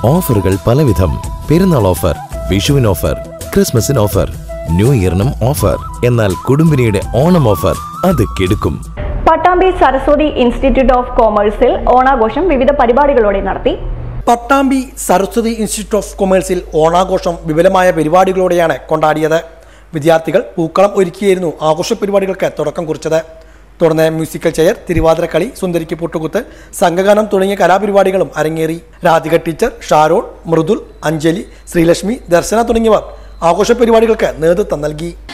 ഓഫറുകൾ പലവിധം പെരുന്നാൾ ഓഫർ വിഷുവിന് ഓഫർ ക്രിസ്മസിന് ഓഫർ ന്യൂ ഇയറിനും ഓഫർ എന്നാൽ കുടുംബിനിയുടെ ഓണം ഓഫർ അത് കിടുക്കും പട്ടാമ്പി സരസ്വതി ഇൻസ്റ്റിറ്റ്യൂട്ട് ഓഫ് കോമേഴ്സിൽ ഓണാഘോഷം വിവിധ പരിപാടികളോടെ നടത്തി പട്ടാമ്പി സരസ്വതി ഇൻസ്റ്റിറ്റ്യൂട്ട് ഓഫ് കൊമേഴ്സിൽ ഓണാഘോഷം വിപുലമായ പരിപാടികളോടെയാണ് കൊണ്ടാടിയത് വിദ്യാർത്ഥികൾ പൂക്കളം ഒരുക്കിയായിരുന്നു ആഘോഷ പരിപാടികൾക്ക് തുടക്കം കുറിച്ചത് തുടർന്ന് മ്യൂസിക്കൽ ചെയർ തിരുവാതിരക്കളി സുന്ദരിക്ക് പൊട്ടുകുത്ത് സംഘഗാനം തുടങ്ങിയ കലാപരിപാടികളും അരങ്ങേറി രാധിക ടീച്ചർ ഷാരോൺ മൃദുൽ അഞ്ജലി ശ്രീലക്ഷ്മി ദർശന തുടങ്ങിയവർ ആഘോഷ പരിപാടികൾക്ക് നേതൃത്വം നൽകി